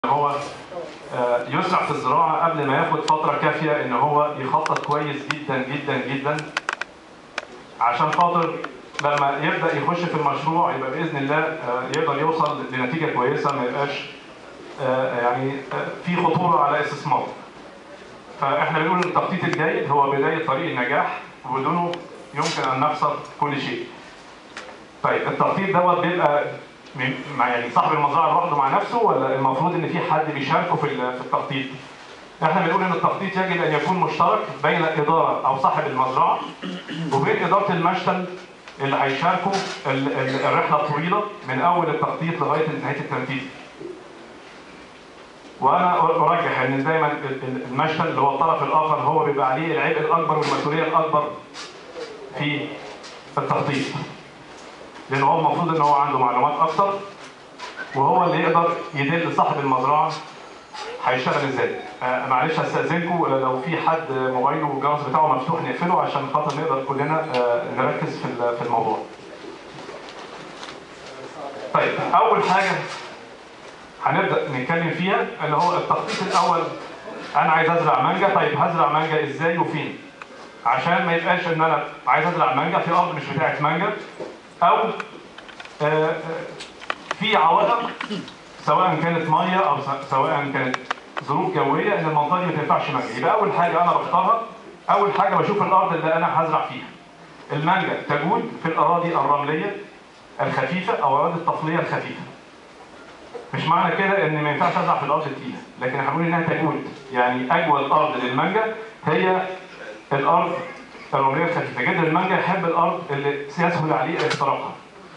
هو آه، يسرع في الزراعه قبل ما ياخد فتره كافيه ان هو يخطط كويس جدا جدا جدا عشان خاطر لما يبدا يخش في المشروع يبقى باذن الله آه، يقدر يوصل لنتيجه كويسه ما يبقاش آه، يعني آه، في خطوره على استثماره. فاحنا بنقول ان التخطيط الجيد هو بدايه طريق النجاح وبدونه يمكن ان نخسر كل شيء. طيب التخطيط دوت بيبقى من- مع يعني صاحب المزرعه لوحده مع نفسه ولا المفروض ان في حد بيشاركه في ال- في التخطيط؟ احنا بنقول ان التخطيط يجب ان يكون مشترك بين الاداره او صاحب المزرعه وبين اداره المشتل اللي هيشاركوا ال- ال- الرحله الطويله من اول التخطيط لغايه نهايه التنفيذ. وانا ارجح ان دايما ال- ال- المشتل اللي هو الطرف الاخر هو بيبقى عليه العبء الاكبر والمسؤوليه الاكبر في التخطيط. لان هو المفروض ان هو عنده معلومات اكتر وهو اللي يقدر يدل صاحب المزرعه هيشتغل ازاي. آه معلش هستاذنكم لو في حد موبايله والجرس بتاعه مفتوح نقفله عشان خاطر نقدر كلنا آه نركز في ال- في الموضوع. طيب اول حاجه هنبدا نتكلم فيها اللي هو التخطيط الاول انا عايز ازرع مانجا طيب هزرع مانجا ازاي وفين؟ عشان ما يبقاش ان انا عايز ازرع مانجا في ارض مش بتاعت مانجا او آه، آه، في عوائق سواء كانت ميه او س- سواء كانت ظروف جويه ان المنطقه دي ما تنفعش مانجا يبقى اول حاجه انا بختارها اول حاجه بشوف الارض اللي انا هزرع فيها المانجا تجود في الاراضي الرمليه الخفيفه او اراضي الطفليه الخفيفه مش معنى كده ان ما ينفعش ازرع في الارض التقيله لكن هنقول انها تجود يعني اجود ارض للمانجا هي الارض الرمليه الخفيفه جدا المانجا يحب الارض اللي يسهل عليه اختراقها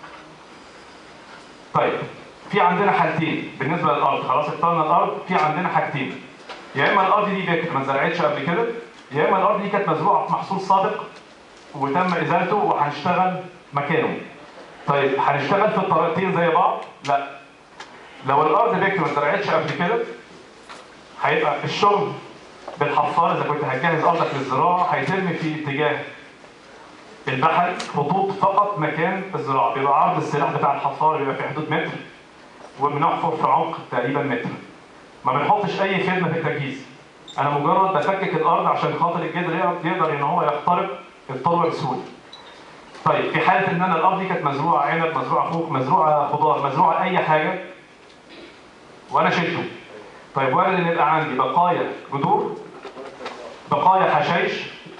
طيب في عندنا حالتين بالنسبه للارض خلاص اخترنا الارض في عندنا حاجتين يا اما الارض دي بكر ما اتزرعتش قبل كده يا اما الارض دي كانت مزروعه في محصول سابق وتم ازالته وهنشتغل مكانه طيب هنشتغل في الطريقتين زي بعض لا لو الارض بكر ما اتزرعتش قبل كده هيبقى الشغل بالحفار اذا كنت هتجهز ارضك للزراعه هيتم في اتجاه البحري خطوط فقط مكان الزراعه بيبقى عرض السلاح بتاع الحفار بيبقى في حدود متر وبنحفر في عمق تقريبا متر ما بنحطش اي خدمه في التجهيز انا مجرد بفكك الارض عشان خاطر الجدر يقدر- يقدر ان هو يخترق التربه بسهوله طيب في حاله ان انا الارض دي كانت مزروعه عنب مزروعه خوخ مزروعه خضار مزروعه اي حاجه وانا شلته طيب وارد ان يبقى عندي بقايا جذور بقايا حشائش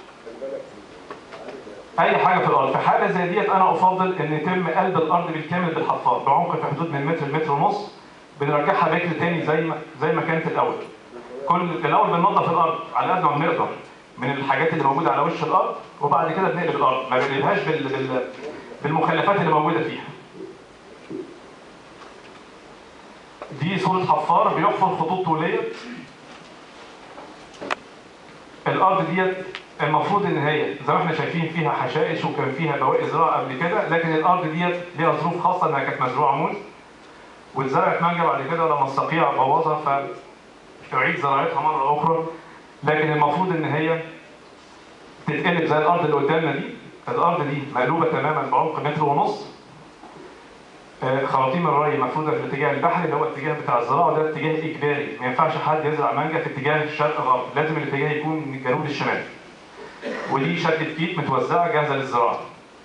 اي حاجه في الارض في حاجه زي ديت انا افضل ان يتم قلب الارض بالكامل بالحفار بعمق في حدود من متر لمتر ونص بنرجعها بكر تاني زي ما زي ما كانت الاول كل الاول بننظف الارض على قد ما بنقدر من الحاجات اللي موجوده على وش الارض وبعد كده بنقلب الارض ما بنقلبهاش بال... بال... بالمخلفات اللي موجوده فيها دي صورة حفار بيحفر خطوط طولية الأرض ديت المفروض إن هي زي ما احنا شايفين فيها حشائش وكان فيها بواقي زراعة قبل كده لكن الأرض ديت ليها ظروف خاصة إنها كانت مزروعة موز واتزرعت مانجا بعد كده لما الصقيع بوظها فتعيد زراعتها مرة أخرى لكن المفروض إن هي تتقلب زي الأرض اللي قدامنا دي الأرض دي مقلوبة تماما بعمق متر ونص آه، خراطيم الري مفروضه في الاتجاه البحري اللي هو الاتجاه بتاع الزراعه ده اتجاه اجباري ما ينفعش حد يزرع مانجا في اتجاه الشرق غرب لازم الاتجاه يكون من الجنوب للشمال ودي شده كيت متوزعه جاهزه للزراعه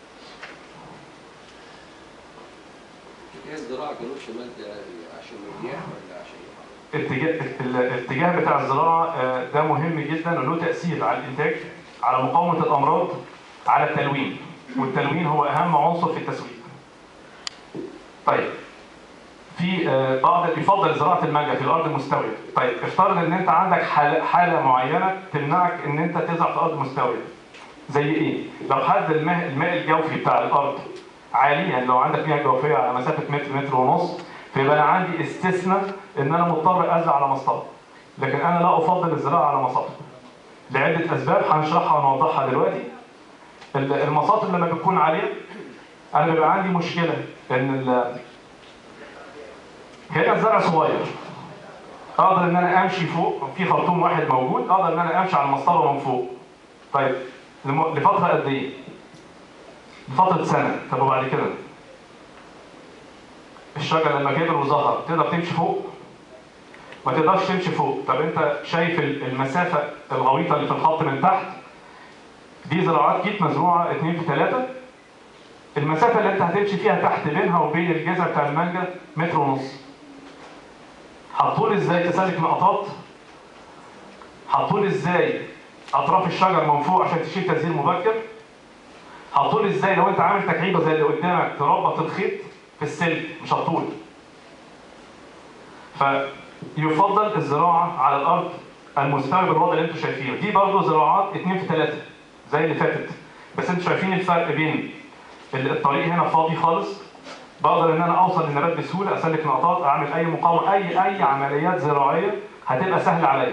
اتجاه الزراعة جنوب شمال ده عشان الرياح ولا عشان ايه؟ اتجاه ال- الاتجاه بتاع الزراعه آه، ده مهم جدا وله تاثير على الانتاج على مقاومه الامراض على التلوين والتلوين هو اهم عنصر في التسويق طيب في آه، بعض يفضل زراعه المانجا في الارض المستويه طيب افترض ان انت عندك حاله حاله معينه تمنعك ان انت تزرع في ارض مستويه زي ايه لو حد الماء الماء الجوفي بتاع الارض عاليا لو عندك مياه جوفيه على مسافه متر متر ونص فيبقى انا عندي استثناء ان انا مضطر ازرع على مصطبه لكن انا لا افضل الزراعه على مصاطب لعده اسباب هنشرحها ونوضحها دلوقتي ال- المصاطب لما بتكون عاليه انا بيبقى عندي مشكله ان ال- هنا الزرع صغير اقدر ان انا امشي فوق في خرطوم واحد موجود اقدر ان انا امشي على المسطره من فوق طيب لم- لفتره قد ايه لفتره سنه طب وبعد كده الشجر لما كبر وظهر تقدر تمشي فوق ما تقدرش تمشي فوق طب انت شايف ال- المسافه الغويطه اللي في الخط من تحت دي زراعات كيت مزروعه 2 في 3 المسافه اللي انت هتمشي فيها تحت بينها وبين الجذع بتاع المانجا متر ونص هتطول ازاي تسلك نقطات هتطول ازاي اطراف الشجر من فوق عشان تشيل تزهير مبكر هتطول ازاي لو انت عامل تكعيبه زي اللي قدامك تربط الخيط في السلك مش هتطول فيفضل الزراعه على الارض المستوى بالوضع اللي انتم شايفينه دي برضه زراعات 2 في 3 زي اللي فاتت بس انتوا شايفين الفرق بين ال- الطريق هنا فاضي خالص بقدر ان انا اوصل للنبات بسهوله اسلك نقطات اعمل اي مقاومه اي اي عمليات زراعيه هتبقى سهله عليا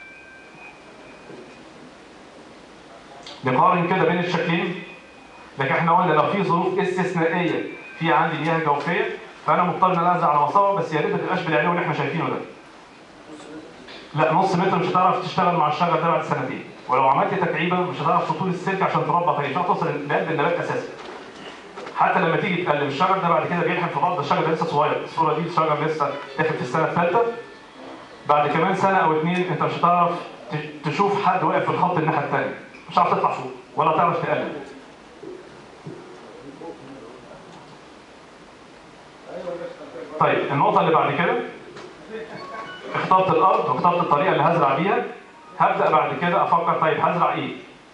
نقارن كده بين الشكلين لكن احنا قلنا لو في ظروف استثنائيه في عندي مياه جوفيه فانا مضطر ان انا انزل على مصور بس يا ريت ما تبقاش بالعلو اللي احنا شايفينه ده لا نص متر مش هتعرف تشتغل مع الشجر ده بعد سنتين ولو عملت تكعيبه مش هتعرف تطول السلك عشان تربط هي مش هتعرف توصل لقلب النبات اساسا حتى لما تيجي تقلب الشجر ده بعد كده بيلحم في بعض ده الشجر ده لسه صغير الصوره دي الشجر لسه داخل في السنه الثالثه بعد كمان سنه او اتنين انت مش هتعرف ت- تشوف حد واقف في الخط الناحيه الثانيه مش هتعرف تطلع فوق ولا هتعرف تقلب طيب النقطه اللي بعد كده اخترت الارض واخترت الطريقه اللي هزرع بيها هبدا بعد كده افكر طيب هزرع ايه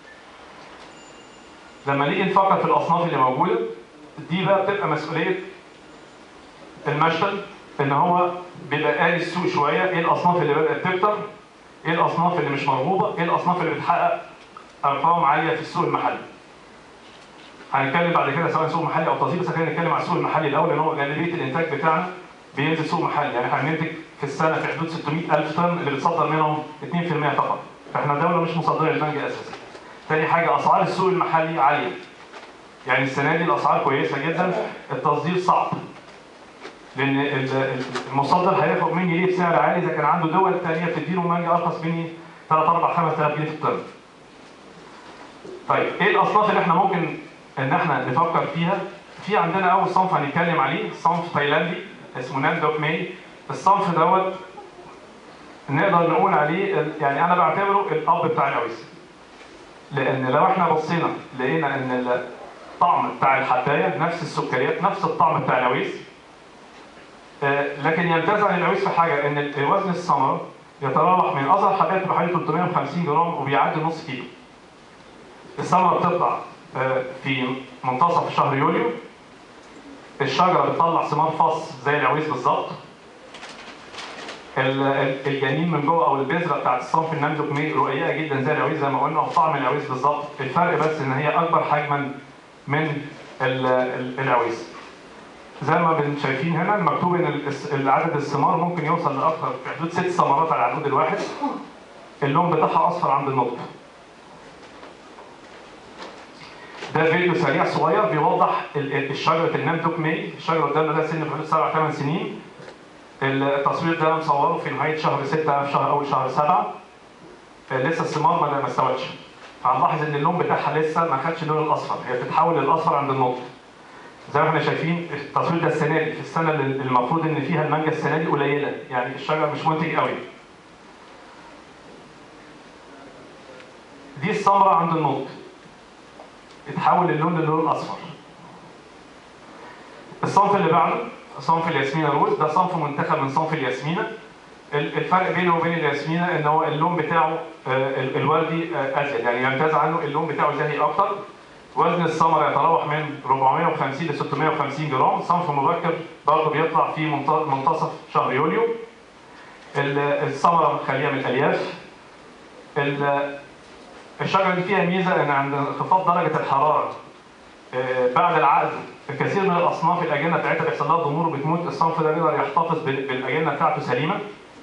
لما نيجي نفكر في الاصناف اللي موجوده دي بقى بتبقى مسؤوليه المشتل ان هو بيبقى قاري السوق شويه ايه الاصناف اللي بدات تكتر ايه الاصناف اللي مش مرغوبه ايه الاصناف اللي بتحقق ارقام عاليه في السوق المحلي هنتكلم بعد كده سواء سوق محلي او تصدير بس خلينا نتكلم على السوق المحلي الاول لان هو غالبيه الانتاج بتاعنا بينزل سوق محلي يعني احنا بننتج في السنه في حدود 600 الف طن اللي بتصدر منهم 2% فقط فاحنا دوله مش مصدره للمانجا اساسا تاني حاجه اسعار السوق المحلي عاليه يعني السنه دي الاسعار كويسه جدا التصدير صعب لان ال- ال- المصدر هياخد مني ليه بسعر عالي اذا كان عنده دول ثانيه بتديله مانجا ارخص مني 3 4 5000 جنيه في الطن طيب ايه الاصناف اللي احنا ممكن ان احنا نفكر فيها في عندنا اول صنف هنتكلم عليه صنف تايلاندي اسمه ناندوك ماي الصنف دوت نقدر نقول عليه ال- يعني انا بعتبره الاب بتاع العويس لان لو احنا بصينا لقينا ان الطعم بتاع الحبايه نفس السكريات نفس الطعم بتاع العويس آه، لكن يمتاز عن العويس في حاجه ان ال- وزن الثمره يتراوح من اصغر حبايه بتبقى حوالي 350 جرام وبيعدي نص كيلو الثمره بتطلع آه، في منتصف شهر يوليو الشجره بتطلع ثمار فص زي العويس بالظبط ال- ال- الجنين من جوه او البذره بتاعت الصنف النمذج مي رقيقه جدا زي العويس زي ما قلنا وطعم العويس بالظبط الفرق بس ان هي اكبر حجما من ال- ال- العويس زي ما بن شايفين هنا مكتوب ان الس- عدد الثمار ممكن يوصل لاكثر في حدود ست ثمرات على العمود الواحد اللون بتاعها اصفر عند النضج ده فيديو سريع صغير بيوضح ال- ال- الشجره النمدوك مي الشجره قدامنا ده سن في حدود سبع ثمان سنين التصوير ده مصوره في نهايه شهر 6 في شهر اول شهر 7 لسه الثمار ما ما استوتش فهنلاحظ ان اللون بتاعها لسه ما خدش اللون الاصفر هي بتتحول للاصفر عند النضج زي ما احنا شايفين التصوير ده السنه دي في السنه اللي المفروض ان فيها المانجا السنه دي قليله يعني الشجر مش منتج قوي دي الثمره عند النضج اتحول اللون للون الاصفر الصنف اللي بعده صنف الياسمينة روز ده صنف منتخب من صنف الياسمينة ال- الفرق بينه وبين الياسمينة ان هو اللون بتاعه آه، ال- الوردي آه، ازيد يعني يمتاز عنه اللون بتاعه زاهي اكتر وزن الثمرة يتراوح من 450 ل 650 جرام صنف مبكر برضه بيطلع في منت- منتصف شهر يوليو ال- الثمرة خالية من الالياف ال- الشجرة دي فيها ميزة ان عند انخفاض درجة الحرارة آه، بعد العقد الكثير من الاصناف الاجنه بتاعتها بيحصل لها ضمور وبتموت الصنف ده بيقدر يحتفظ بال- بالاجنه بتاعته سليمه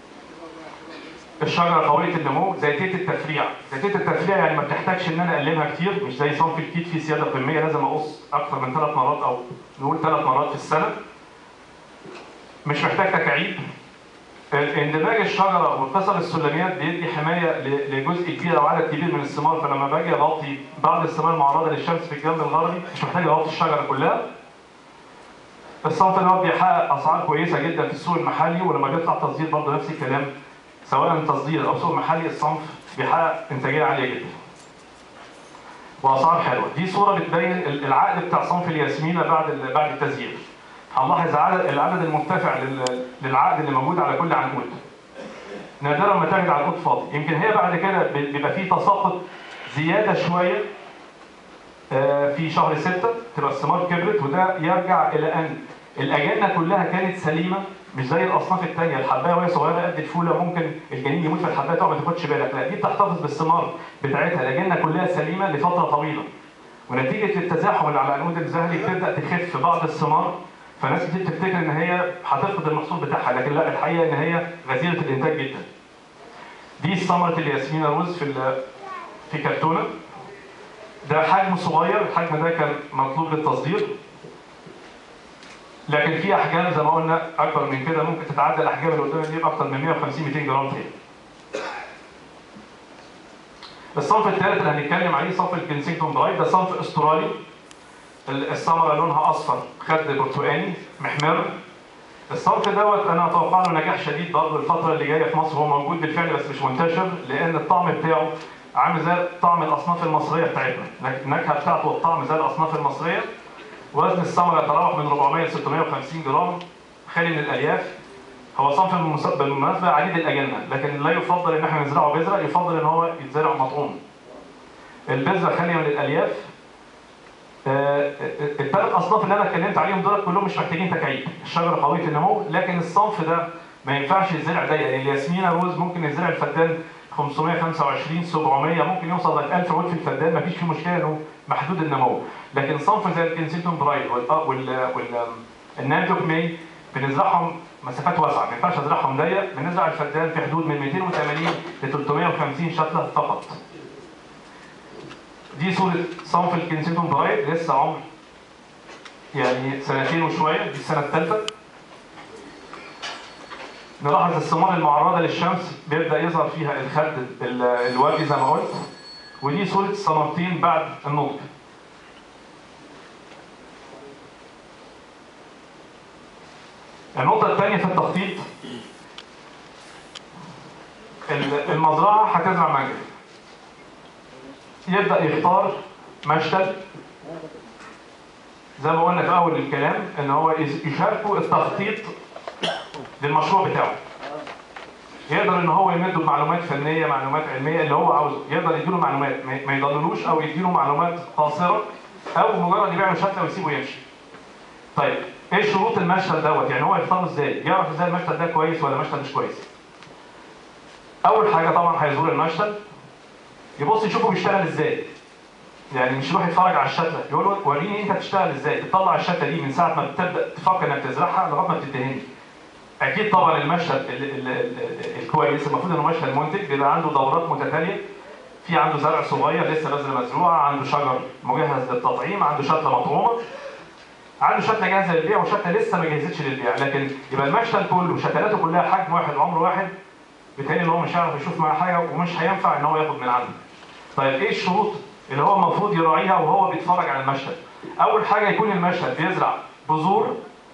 الشجره قويه النمو زيتيه التفريع زيتيه التفريع يعني ما بتحتاجش ان انا اقلمها كتير مش زي صنف الكيت فيه سياده قميه لازم اقص اكثر من ثلاث مرات او نقول ثلاث مرات في السنه مش محتاج تكعيب اندماج الشجره وقصر السلميات بيدي حمايه ل- لجزء كبير او عدد كبير من الثمار فلما باجي اغطي بعض الثمار معرضه للشمس في الجنب الغربي مش محتاج اغطي الشجره كلها الصنف دوت بيحقق اسعار كويسه جدا في السوق المحلي ولما بيطلع تصدير برضه نفس الكلام سواء تصدير او سوق محلي الصنف بيحقق انتاجيه عاليه جدا واسعار حلوه دي صوره بتبين ال- العقد بتاع صنف الياسمينه بعد ال- بعد التسجيل هنلاحظ عدد العدد المرتفع لل- للعقد اللي موجود على كل عنقود نادرا ما تجد عنقود فاضي يمكن هي بعد كده بي- بيبقى فيه تساقط زياده شويه آه، في شهر ستة تبقى الثمار كبرت وده يرجع الى ان الاجنه كلها كانت سليمه مش زي الاصناف الثانيه الحبايه وهي صغيره قد الفوله ممكن الجنين يموت في الحبايه تقعد ما تاخدش بالك لا دي بتحتفظ بالثمار بتاعتها الاجنه كلها سليمه لفتره طويله ونتيجه التزاحم اللي على العنقود الذهبي بتبدا تخف بعض الثمار فناس كتير تفتكر ان هي هتفقد المحصول بتاعها لكن لا الحقيقه ان هي غزيره الانتاج جدا دي ثمره الياسمين الرز في ال- في كرتونه ده حجم صغير الحجم ده كان مطلوب للتصدير لكن في احجام زي ما قلنا اكبر من كده ممكن تتعدى الاحجام اللي قدامنا دي باكثر من 150 200 جرام فيها الصنف الثالث اللي هنتكلم عليه صنف الكنسينجتون دراي ده صنف استرالي ال- الثمره لونها اصفر خد برتقاني محمر الصنف دوت انا اتوقع له نجاح شديد برضه الفتره اللي جايه في مصر هو موجود بالفعل بس مش منتشر لان الطعم بتاعه عامل زي طعم الاصناف المصريه بتاعتنا النكهه بتاعته والطعم زي الاصناف المصريه وزن الثمره يتراوح من 400 ل 650 جرام خالي من الالياف هو صنف بالمس- بالمناسبه عديد الاجنه لكن لا يفضل ان احنا نزرعه بذره يفضل ان هو يتزرع مطعوم البذره خاليه من الالياف آه، الثلاث اصناف اللي انا اتكلمت عليهم دول كلهم مش محتاجين تكعيب الشجره قويه النمو لكن الصنف ده ما ينفعش يتزرع ضيق يعني الياسمين روز ممكن يزرع الفدان 525 700 ممكن يوصل لغايه 1000 عود في الفدان ما فيش فيه مشكله انه محدود النمو لكن صنف زي الكنسيتون برايد وال وال وال الناندوك مي بنزرعهم مسافات واسعه ما ينفعش ازرعهم ضيق بنزرع الفدان في حدود من 280 ل 350 شتله فقط دي صورة صنف الكنسيتون برايد لسه عمر يعني سنتين وشوية دي السنة الثالثة نلاحظ الثمار المعرضة للشمس بيبدأ يظهر فيها الخد ال- الوردي زي ما قلت ودي صورة الثمرتين بعد النضج النقطة الثانية في التخطيط ال- المزرعة هتزرع منجل يبدأ يختار مشتل زي ما قلنا في أول الكلام إن هو يس- يشاركوا التخطيط للمشروع بتاعه يقدر ان هو يمده بمعلومات فنيه معلومات علميه اللي هو عاوزه يقدر يديله معلومات ما ما يضللوش او يديله معلومات قاصره او مجرد يبيع له شتله ويسيبه يمشي طيب ايه شروط المشتل دوت يعني هو يختاره ازاي يعرف ازاي المشتل ده كويس ولا مشتل مش كويس اول حاجه طبعا هيزور المشتل يبص يشوفه بيشتغل ازاي يعني مش يروح يتفرج على الشتله يقول له وريني انت بتشتغل ازاي تطلع الشتله دي من ساعه ما بتبدا تفكر انك تزرعها لغايه ما بتدهني اكيد طبعا المشهد ال- ال- ال- الكويس المفروض انه مشهد منتج بيبقى عنده دورات متتاليه في عنده زرع صغير لسه بذره مزروعه عنده شجر مجهز للتطعيم عنده شتله مطعومه عنده شتله جاهزه للبيع وشتله لسه ما جهزتش للبيع لكن يبقى المشتل كله شتلاته كلها حجم واحد عمر واحد بالتالي ان هو مش هيعرف يشوف معاه حاجه ومش هينفع ان هو ياخد من عنده. طيب ايه الشروط اللي هو المفروض يراعيها وهو بيتفرج على المشهد؟ اول حاجه يكون المشهد بيزرع بذور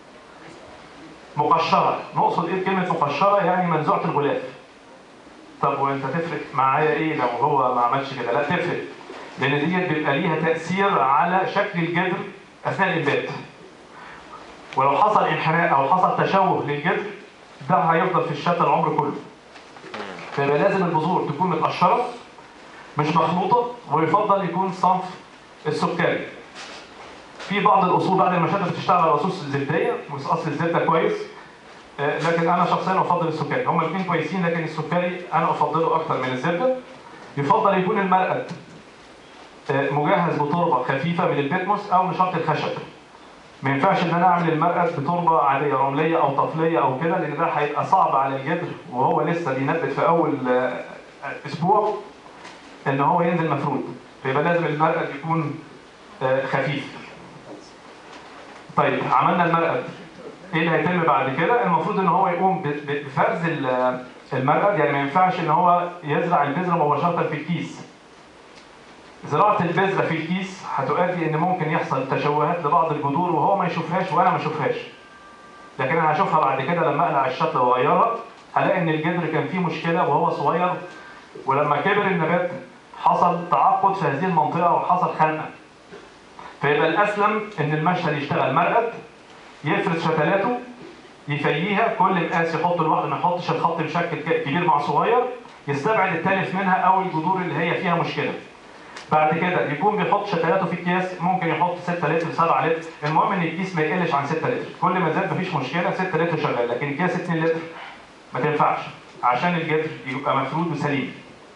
مقشره، نقصد ايه كلمه مقشره؟ يعني منزوعه الغلاف. طب وانت تفرق معايا ايه لو هو ما عملش كده؟ لا تفرق. لان ديت بيبقى ليها تاثير على شكل الجذر اثناء الانبات. ولو حصل انحناء او حصل تشوه للجذر ده هيفضل في الشتى العمر كله. فيبقى لازم البذور تكون متقشره مش مخلوطه ويفضل يكون صنف السكري. في بعض الاصول بعد المشاهد بتشتغل على اصول زبديه واصل الزبده كويس آه، لكن انا شخصيا افضل السكري هما الاثنين كويسين لكن السكري انا افضله اكثر من الزبده يفضل يكون المرقد آه، مجهز بتربه خفيفه من البتموس او نشاط الخشب ما ينفعش ان انا اعمل المرقد بتربه عاديه رمليه او طفليه او كده لان ده هيبقى صعب على الجدر وهو لسه بينبت في اول آه، اسبوع ان هو ينزل مفروض فيبقى لازم المرقد يكون آه، خفيف طيب عملنا المرقد ايه اللي هيتم بعد كده المفروض ان هو يقوم ب- ب- بفرز ال- المرقد يعني ما ينفعش ان هو يزرع البذره مباشره في الكيس زراعه البذره في الكيس هتؤدي ان ممكن يحصل تشوهات لبعض الجذور وهو ما يشوفهاش وانا ما اشوفهاش لكن انا هشوفها بعد كده لما اقلع الشتله واغيرها هلاقي ان الجذر كان فيه مشكله وهو صغير ولما كبر النبات حصل تعقد في هذه المنطقه وحصل خنقه فيبقى الاسلم ان المشهد يشتغل مرقد يفرد شتلاته يفييها كل مقاس يحط لوحده ما يحطش الخط مشكل ك- كبير مع صغير يستبعد التالف منها او الجذور اللي هي فيها مشكله بعد كده يكون بيحط شتلاته في اكياس ممكن يحط 6 لتر 7 لتر المهم ان الكيس ما يقلش عن 6 لتر كل ما زاد مفيش مشكله 6 لتر شغال لكن اكياس 2 لتر ما تنفعش عشان الجذر يبقى مفرود وسليم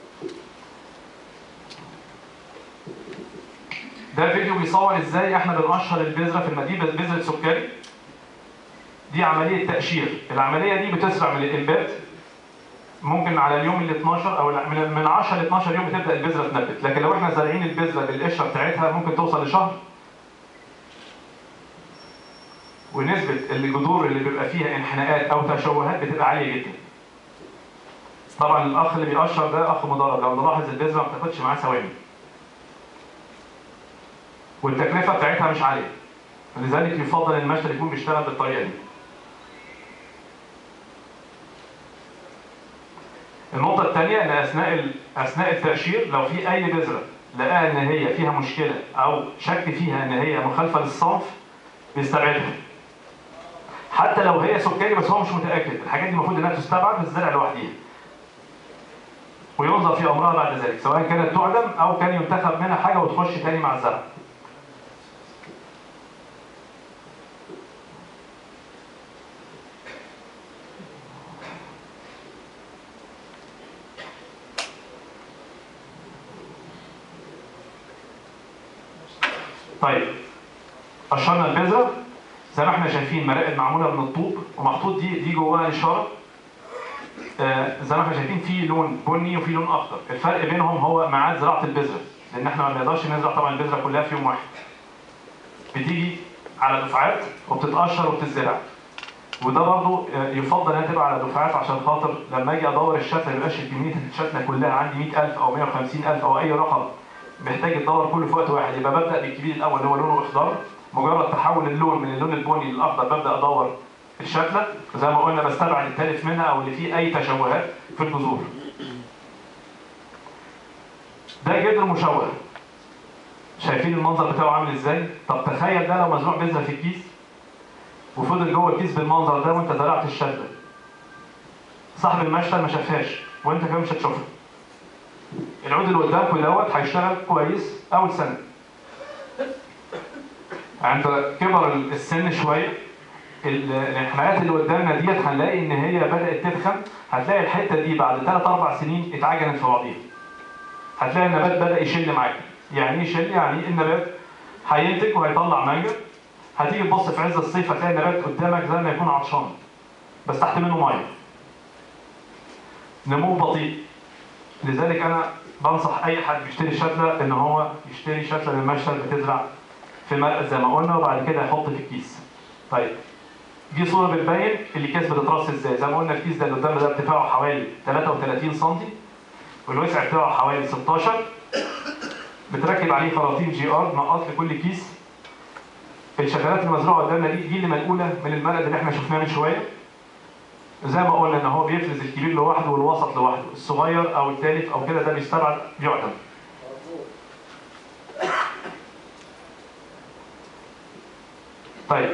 ده فيديو بيصور ازاي احنا بنقشر البذره في المدينه بذره سكري دي عمليه تقشير العمليه دي بتسرع من الانبات ممكن على اليوم ال 12 او لا، من من 10 ل 12 يوم بتبدا البذره تنبت لكن لو احنا زارعين البذره بالقشره بتاعتها ممكن توصل لشهر ونسبه الجذور اللي بيبقى فيها انحناءات او تشوهات بتبقى عاليه جدا طبعا الاخ اللي بيقشر ده اخ مدرب لو نلاحظ البذره ما بتاخدش معاه ثواني والتكلفه بتاعتها مش عاليه لذلك يفضل المشتري يكون بيشتغل بالطريقه دي النقطة الثانية إن أثناء ال- أثناء التقشير لو في أي بذرة لقاها إن هي فيها مشكلة أو شك فيها إن هي مخالفة للصنف بيستبعدها. حتى لو هي سكري بس هو مش متأكد، الحاجات دي المفروض إنها تستبعد بالزرع لوحديها. وينظر في أمرها بعد ذلك، سواء كانت تعدم أو كان ينتخب منها حاجة وتخش تاني مع الزرع. طيب قشرنا البذره زي ما احنا شايفين مراقد معموله من الطوب ومحطوط دي دي جواها اشاره آه زي ما احنا شايفين في لون بني وفي لون اخضر الفرق بينهم هو ميعاد زراعه البذره لان احنا ما بنقدرش نزرع طبعا البذره كلها في يوم واحد بتيجي على دفعات وبتتقشر وبتتزرع وده برضو آه، يفضل انها تبقى على دفعات عشان خاطر لما اجي ادور الشتله ما يبقاش كميه الشتله كلها عندي 100000 او 150000 او اي رقم محتاج يتدور كله في وقت واحد يبقى ببدا بالكبير الاول اللي هو لونه اخضر مجرد تحول اللون من اللون البني للاخضر ببدا ادور الشتله زي ما قلنا بستبعد التالف منها او اللي فيه اي تشوهات في الجذور ده جدر مشوه شايفين المنظر بتاعه عامل ازاي طب تخيل ده لو مزروع بذره في الكيس وفضل جوه الكيس بالمنظر ده وانت زرعت الشتله صاحب المشتل ما شافهاش وانت كمان مش هتشوفها العود اللي قدامكم دوت هيشتغل كويس اول سنه عند كبر السن شويه ال- الانحناءات اللي قدامنا ديت هنلاقي ان هي بدات تدخن هتلاقي الحته دي بعد 3 4 سنين اتعجنت في بعضيها هتلاقي النبات بدا يشل معاك يعني ايه يشل يعني النبات هينتج وهيطلع مانجا هتيجي تبص في عز الصيف هتلاقي النبات قدامك زي ما يكون عطشان بس تحت منه ميه نمو بطيء لذلك انا بنصح اي حد بيشتري شتله ان هو يشتري شتله من مشتل بتزرع في مرقد زي ما قلنا وبعد كده يحط في الكيس. طيب دي صوره بتبين الاكياس بتترص ازاي زي ما قلنا الكيس ده اللي قدامنا ده ارتفاعه حوالي 33 سم والوسع بتاعه حوالي 16 بتركب عليه خراطيم جي ار نقاط لكل كيس الشتلات المزروعه قدامنا دي دي اللي منقوله من المرقد اللي احنا شفناه من شويه زي ما قلنا ان هو بيفرز الكبير لوحده والوسط لوحده الصغير او التالف او كده ده بيستبعد بيعدم طيب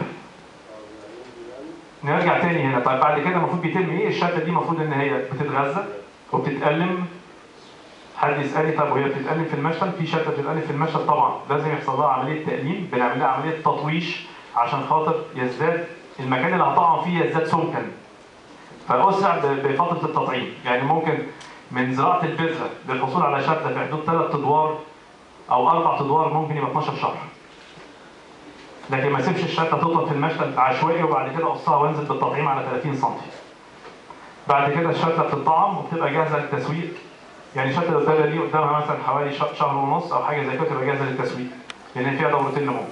نرجع تاني هنا طيب بعد كده المفروض بيتم ايه الشتله دي المفروض ان هي بتتغذى وبتتألم حد يسالني طب وهي بتتألم في المشتل في شتله بتتألم في المشتل طبعا لازم يحصل لها عمليه تأليم بنعمل لها عمليه تطويش عشان خاطر يزداد المكان اللي هطعم فيه يزداد سمكا فأسرع ب- بفترة التطعيم يعني ممكن من زراعة البذرة للحصول على شتلة في حدود ثلاث أدوار أو أربع أدوار ممكن يبقى 12 شهر لكن ما اسيبش الشتلة تطلع في المشتل عشوائي وبعد كده أقصها وانزل بالتطعيم على 30 سم بعد كده الشتلة بتطعم وبتبقى جاهزة للتسويق يعني شتلة الدولة دي قدامها مثلا حوالي ش- شهر ونص أو حاجة زي كده تبقى جاهزة للتسويق لأن فيها دورتين نمو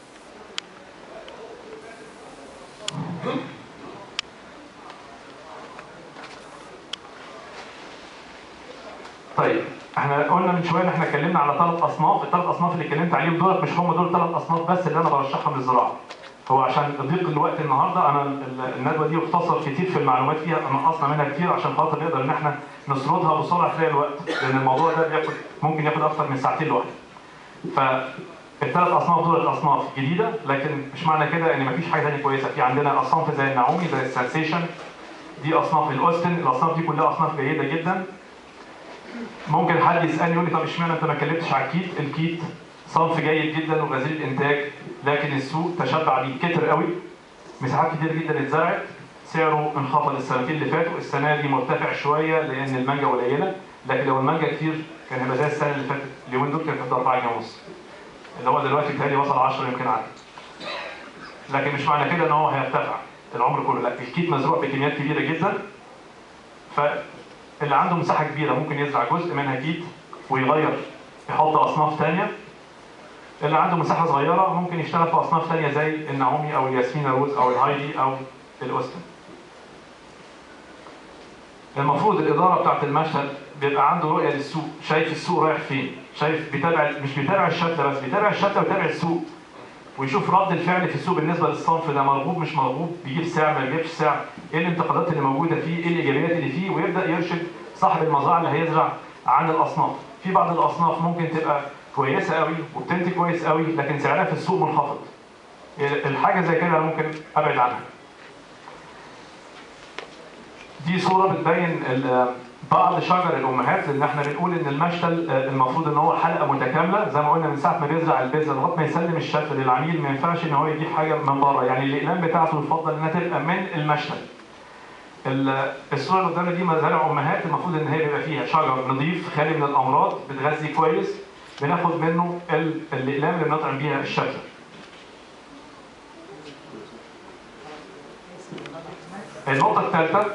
طيب احنا قلنا من شويه ان احنا اتكلمنا على ثلاث اصناف، الثلاث اصناف اللي اتكلمت عليهم دول مش هم دول ثلاث اصناف بس اللي انا برشحهم للزراعه. هو عشان ضيق الوقت النهارده انا ال- الندوه دي اختصر كتير في المعلومات فيها نقصنا منها كتير عشان خاطر نقدر ان احنا نسردها بسرعه خلال الوقت لان الموضوع ده بياخد ممكن ياخد اكتر من ساعتين لوحده. فالثلاث اصناف دول اصناف جديده لكن مش معنى كده ان مفيش حاجه ثانيه كويسه في عندنا اصناف زي النعومي زي السنسيشن دي اصناف الاوستن الاصناف دي كلها اصناف جيده جدا ممكن حد يسالني يقول لي طب اشمعنى انت ما اتكلمتش على الكيت الكيت صنف جيد جدا وغزير الانتاج لكن السوق تشبع بيه كتر قوي مساحات كتير جدا اتزرعت سعره انخفض السنتين اللي فاتوا السنه دي مرتفع شويه لان المانجا قليله لكن لو المانجا كتير كان هيبقى زي السنه اللي فاتت اليومين دول كان في 4 جنيه ونص اللي هو دلوقتي بتهيألي وصل 10 يمكن عدى لكن مش معنى كده ان هو هيرتفع العمر كله لا الكيت مزروع بكميات كبيره جدا فاللي عنده مساحه كبيره ممكن يزرع جزء منها كيت ويغير يحط اصناف ثانيه اللي عنده مساحه صغيره ممكن يشتغل في اصناف ثانيه زي النعومي او الياسمين روز او الهايدي او الاوستن المفروض الاداره بتاعت المشهد بيبقى عنده رؤيه للسوق شايف السوق رايح فين شايف بيتابع مش بيتابع الشتله بس بيتابع الشتله ويتابع السوق ويشوف رد الفعل في السوق بالنسبه للصنف ده مرغوب مش مرغوب بيجيب سعر ما بيجيبش سعر ايه الانتقادات اللي موجوده فيه ايه الايجابيات اللي فيه ويبدا يرشد صاحب المزرعه اللي هيزرع عن الاصناف في بعض الاصناف ممكن تبقى كويسه قوي وبتنتج كويس قوي لكن سعرها في السوق منخفض الحاجه زي كده ممكن ابعد عنها دي صوره بتبين ال- بعض شجر الامهات لان احنا بنقول ان المشتل آه، المفروض ان هو حلقه متكامله زي ما قلنا من ساعه ما بيزرع البذره لغايه ما يسلم الشتل للعميل ما ينفعش ان هو يجيب حاجه من بره يعني الاقلام بتاعته يفضل انها تبقى من المشتل ال- الصوره اللي قدامنا دي مزارع امهات المفروض ان هي بيبقى فيها شجر نظيف خالي من الامراض بتغذي كويس بناخد منه ال- الاقلام اللي بنطعم بيها الشتل النقطه الثالثه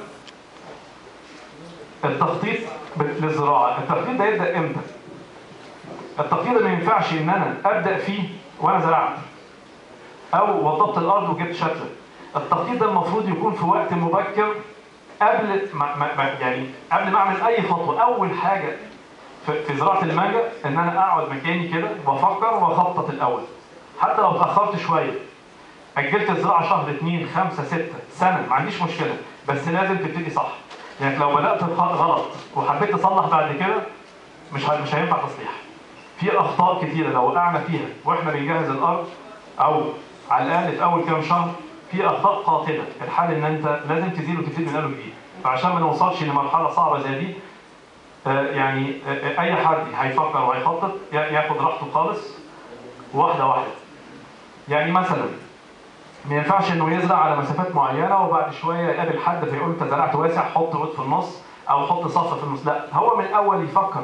التخطيط ب- للزراعه التخطيط ده يبدا امتى التخطيط ده ما ينفعش ان انا ابدا فيه وانا زرعت او وضبت الارض وجبت شتله التخطيط ده المفروض يكون في وقت مبكر قبل ما ما ما- يعني قبل ما اعمل اي خطوه اول حاجه في, في زراعه المانجا ان انا اقعد مكاني كده وافكر واخطط الاول حتى لو اتاخرت شويه اجلت الزراعه شهر اثنين خمسه سته سنه ما عنديش مشكله بس لازم تبتدي صح يعني لو بدات غ- غلط وحبيت تصلح بعد كده مش ه- مش هينفع تصليح في اخطاء كتيره لو وقعنا فيها واحنا بنجهز الارض او على الاقل في اول كام شهر في اخطاء قاتله الحل ان انت لازم تزيل وتبتدي من اول جديد فعشان ما نوصلش لمرحله صعبه زي دي آه، يعني آه، آه، اي حد هيفكر وهيخطط ي- ياخد راحته خالص واحده واحده يعني مثلا ما ينفعش انه يزرع على مسافات معينه وبعد شويه يقابل حد فيقول انت زرعت واسع حط عود في النص او حط صف في النص لا هو من الاول يفكر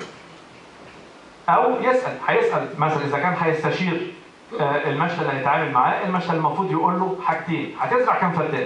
او يسال هيسال مثلا اذا كان هيستشير آه، المشتل اللي هيتعامل معاه المشتل المفروض يقول له حاجتين هتزرع كام فدان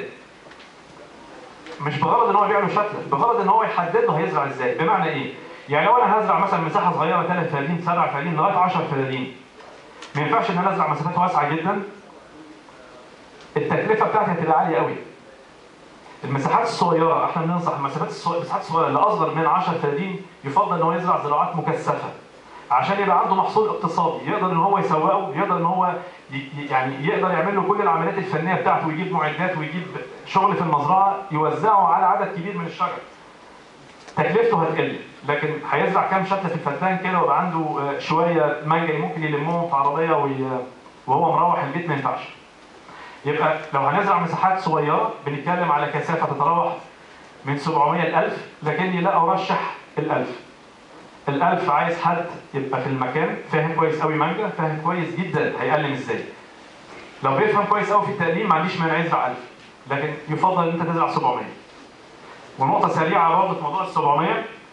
مش بغرض ان هو يبيع له شتله بغرض ان هو يحدد له هيزرع ازاي بمعنى ايه يعني لو انا هزرع مثلا مساحه صغيره 3 فدادين 7 فدادين لغايه 10 فدادين ما ينفعش ان انا ازرع مسافات واسعه جدا التكلفه بتاعتي هتبقى عاليه قوي المساحات الصغيره احنا بننصح المسافات الصغيره المساحات الصغيره اللي اصغر من 10 فدادين يفضل ان هو يزرع زراعات مكثفه عشان يبقى عنده محصول اقتصادي يقدر ان هو يسوقه يقدر ان هو ي- ي- يعني يقدر يعمل له كل العمليات الفنيه بتاعته ويجيب معدات ويجيب شغل في المزرعه يوزعه على عدد كبير من الشجر تكلفته هتقل لكن هيزرع كام شتله في الفدان كده ويبقى عنده آه، شويه مانجا ممكن يلمهم في عربيه وي- وهو مروح البيت ما ينفعش يبقى لو هنزرع مساحات صغيره بنتكلم على كثافه تتراوح من 700 ل 1000 لكني لا ارشح ال 1000 ال 1000 عايز حد يبقى في المكان فاهم كويس قوي مانجا فاهم كويس جدا هيقلم ازاي لو بيفهم كويس قوي في التقليم ما عنديش مانع يزرع 1000 لكن يفضل ان انت تزرع 700 ونقطه سريعه برضه في موضوع ال 700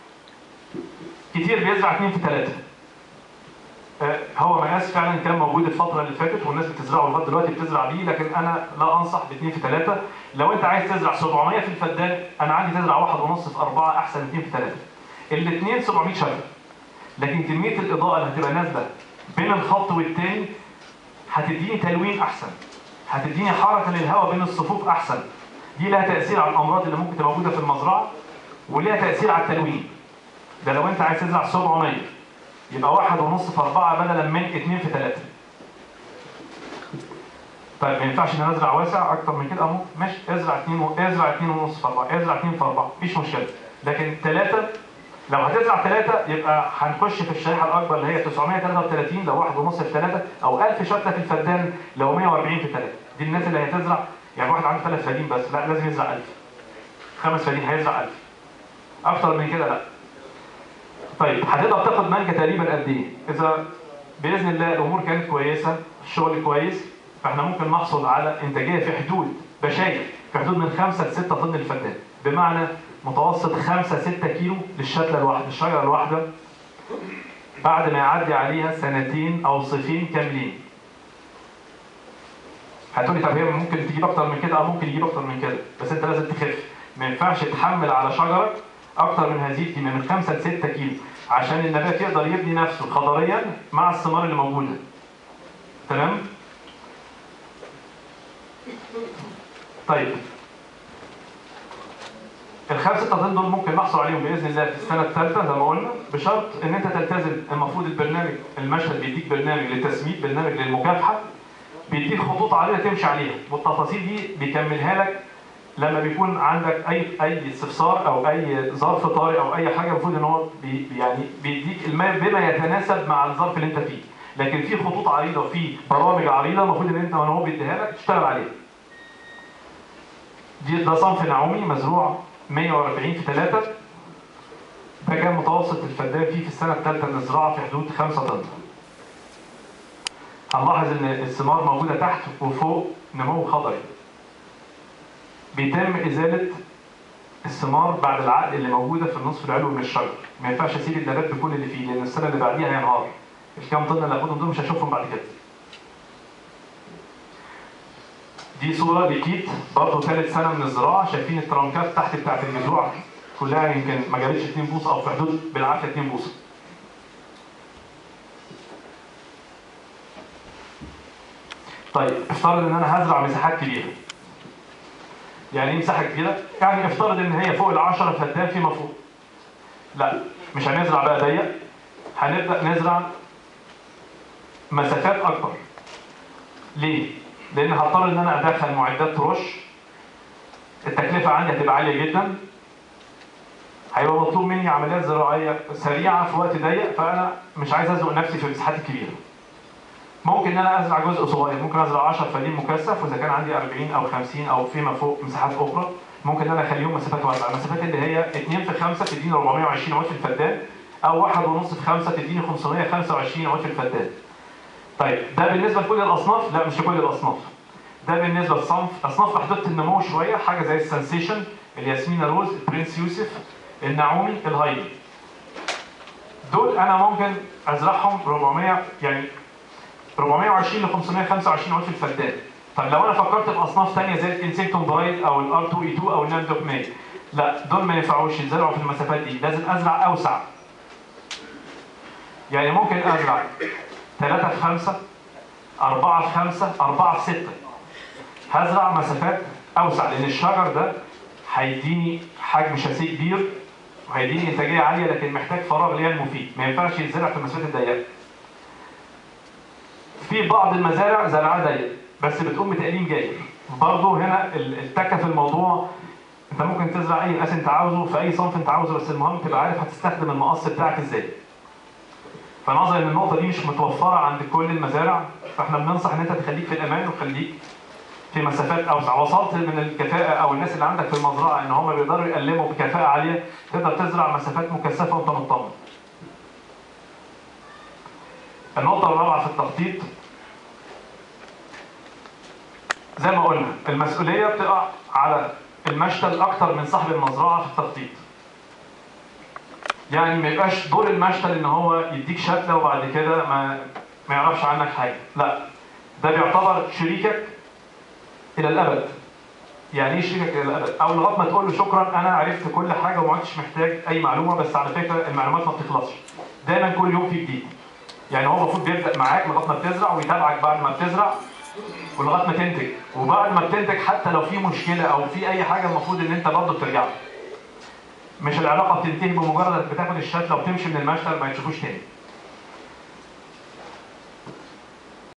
كتير بيزرع 2 في 3 آه، هو مقاس فعلا كان موجود الفترة اللي فاتت والناس بتزرعه لغاية دلوقتي بتزرع بيه لكن أنا لا أنصح باثنين في ثلاثة لو أنت عايز تزرع 700 في الفدان أنا عندي تزرع واحد ونص في أربعة أحسن من اثنين في ثلاثة الاثنين 700 شجرة لكن كمية الإضاءة اللي هتبقى نازلة بين الخط والتاني هتديني تلوين أحسن هتديني حركة للهواء بين الصفوف أحسن دي لها تأثير على الأمراض اللي ممكن تبقى موجودة في المزرعة وليها تأثير على التلوين ده لو أنت عايز تزرع 700 يبقى واحد ونص في أربعة بدلا من اتنين في ثلاثة. طيب ما ينفعش ان انا ازرع واسع اكتر من كده اهو ماشي ازرع 2 و... ازرع 2 ونص في 4 ازرع 2 في 4 مفيش مشكله لكن 3 لو هتزرع 3 يبقى هنخش في الشريحه الاكبر اللي هي 933 لو 1 ونص في 3 او 1000 شتله في الفدان لو 140 في 3 دي الناس اللي هتزرع يعني واحد عنده 3 فدين بس لا لازم يزرع 1000 خمس فدين هيزرع 1000 اكتر من كده لا طيب هتقدر تاخد مانجا تقريبا قد ايه؟ اذا باذن الله الامور كانت كويسه الشغل كويس فاحنا ممكن نحصل على انتاجيه في حدود بشاير في حدود من 5 ل 6 طن الفدان بمعنى متوسط 5 6 كيلو للشتله الواحده الشجره الواحده بعد ما يعدي عليها سنتين او صيفين كاملين هتقولي طب هي ممكن تجيب اكتر من كده اه ممكن يجيب اكتر من كده بس انت لازم تخف ما ينفعش تحمل على شجره اكتر من هذه الكميه من 5 ل 6 كيلو عشان النبات يقدر يبني نفسه خضريا مع الثمار اللي موجوده تمام طيب الخمس ستة طن دول ممكن نحصل عليهم باذن الله في السنه الثالثه زي ما قلنا بشرط ان انت تلتزم المفروض البرنامج المشهد بيديك برنامج للتسميد برنامج للمكافحه بيديك خطوط عريضه تمشي عليها والتفاصيل دي بيكملها لك لما بيكون عندك اي اي استفسار او اي ظرف طارئ او اي حاجه المفروض ان هو بي يعني بيديك الماء بما يتناسب مع الظرف اللي انت فيه لكن في خطوط عريضه وفي برامج عريضه المفروض ان انت وانا هو بيديها لك تشتغل عليها دي ده صنف نعومي مزروع 140 في 3 ده كان متوسط الفدان فيه في السنه الثالثه من الزراعه في حدود 5 طن هنلاحظ ان الثمار موجوده تحت وفوق نمو خضري بيتم ازاله الثمار بعد العقد اللي موجوده في النصف العلوي من الشجر ما ينفعش اسيب النبات بكل اللي فيه لان السنه اللي بعديها هينهار الكام طن اللي هاخدهم دول مش هشوفهم بعد كده دي صوره لكيت برضه ثالث سنه من الزراعه شايفين الترنكات تحت بتاعت الجذوع كلها يمكن ما جابتش 2 بوصه او في حدود بالعافيه 2 بوصه طيب افترض ان انا هزرع مساحات كبيره يعني ايه مساحه كبيره؟ يعني افترض ان هي فوق ال 10 فدان فيما فوق لا مش هنزرع بقى ضيق هنبدا نزرع مسافات اكبر ليه؟ لان هضطر ان انا ادخل معدات ترش التكلفه عندي هتبقى عاليه جدا هيبقى مطلوب مني عمليات زراعيه سريعه في وقت ضيق فانا مش عايز ازنق نفسي في المساحات الكبيره ممكن ان انا ازرع جزء صغير ممكن ازرع 10 فدين مكثف واذا كان عندي 40 او 50 او فيما فوق مساحات اخرى ممكن ان انا اخليهم مسافات واسعه المسافات اللي هي 2 في 5 تديني 420 عود في الفدان او 1 ونص في 5 تديني 525 عود في الفدان طيب ده بالنسبه لكل الاصناف لا مش لكل الاصناف ده بالنسبه لصنف اصناف محدوده النمو شويه حاجه زي السنسيشن الياسمينة روز البرنس يوسف النعومي الهايدي دول انا ممكن ازرعهم 400 يعني 420 ل 525 عود في الفدان طب لو انا فكرت في اصناف ثانيه زي الانسكتوم برايد او الار 2 اي 2 او النامدوك مي لا دول ما ينفعوش يتزرعوا في المسافات دي لازم ازرع اوسع يعني ممكن ازرع 3 في 5 4 في 5 4 في 6 هزرع مسافات اوسع لان الشجر ده هيديني حجم شاسيه كبير وهيديني انتاجيه عاليه لكن محتاج فراغ لينمو فيه ما ينفعش يتزرع في المسافات الضيقه في بعض المزارع زرعها ضيق بس بتقوم بتقليم جيد برضه هنا التكه في الموضوع انت ممكن تزرع اي مقاس انت عاوزه في اي صنف انت عاوزه بس المهم تبقى عارف هتستخدم المقص بتاعك ازاي فنظرا ان النقطه دي مش متوفره عند كل المزارع فاحنا بننصح ان انت تخليك في الامان وخليك في مسافات اوسع وصلت من الكفاءه او الناس اللي عندك في المزرعه ان هم بيقدروا يقلموا بكفاءه عاليه تقدر تزرع مسافات مكثفه وانت مطمن النقطة الرابعة في التخطيط زي ما قلنا المسؤولية بتقع على المشتل أكتر من صاحب المزرعة في التخطيط. يعني ما يبقاش دور المشتل إن هو يديك شتلة وبعد كده ما ما يعرفش عنك حاجة، لا ده بيعتبر شريكك إلى الأبد. يعني إيه شريكك إلى الأبد؟ أو لغاية ما تقول له شكرا أنا عرفت كل حاجة وما عدتش محتاج أي معلومة بس على فكرة المعلومات ما بتخلصش. دايما كل يوم في جديد. يعني هو المفروض بيبدا معاك لغايه ما بتزرع ويتابعك بعد ما بتزرع ولغايه ما تنتج وبعد ما بتنتج حتى لو في مشكله او في اي حاجه المفروض ان انت برضه بترجع له. مش العلاقه بتنتهي بمجرد انك بتاخد الشتله وتمشي من المشتل ما تشوفوش تاني